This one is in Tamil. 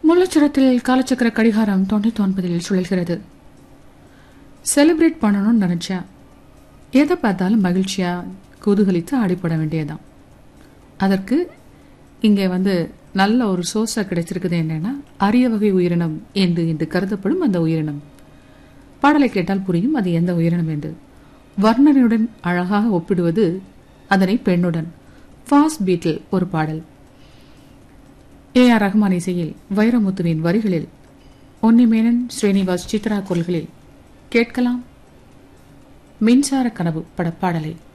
முள்ளச்சுரத்தில் காலச்சக்கர கடிகாரம் தொண்ணூத்தி ஒன்பதில் சுழல்கிறது செலிப்ரேட் பண்ணணும்னு நினைச்சா எதை பார்த்தாலும் மகிழ்ச்சியா குதூகலித்து ஆடிப்பட வேண்டியதுதான் அதற்கு இங்கே வந்து நல்ல ஒரு சோர்ஸா கிடைச்சிருக்குது என்னன்னா அரிய வகை உயிரினம் என்று இன்று கருதப்படும் அந்த உயிரினம் பாடலை கேட்டால் புரியும் அது எந்த உயிரினம் என்று வர்ணனையுடன் அழகாக ஒப்பிடுவது அதனை பெண்ணுடன் ஃபாஸ்ட் பீட்டில் ஒரு பாடல் ஏ ஆர் ரஹ்மான் இசையில் வைரமுத்துவின் வரிகளில் ஒன்னிமேனன் ஸ்ரீனிவாஸ் சித்ரா குரல்களில் கேட்கலாம் மின்சார கனவு படப்பாடலை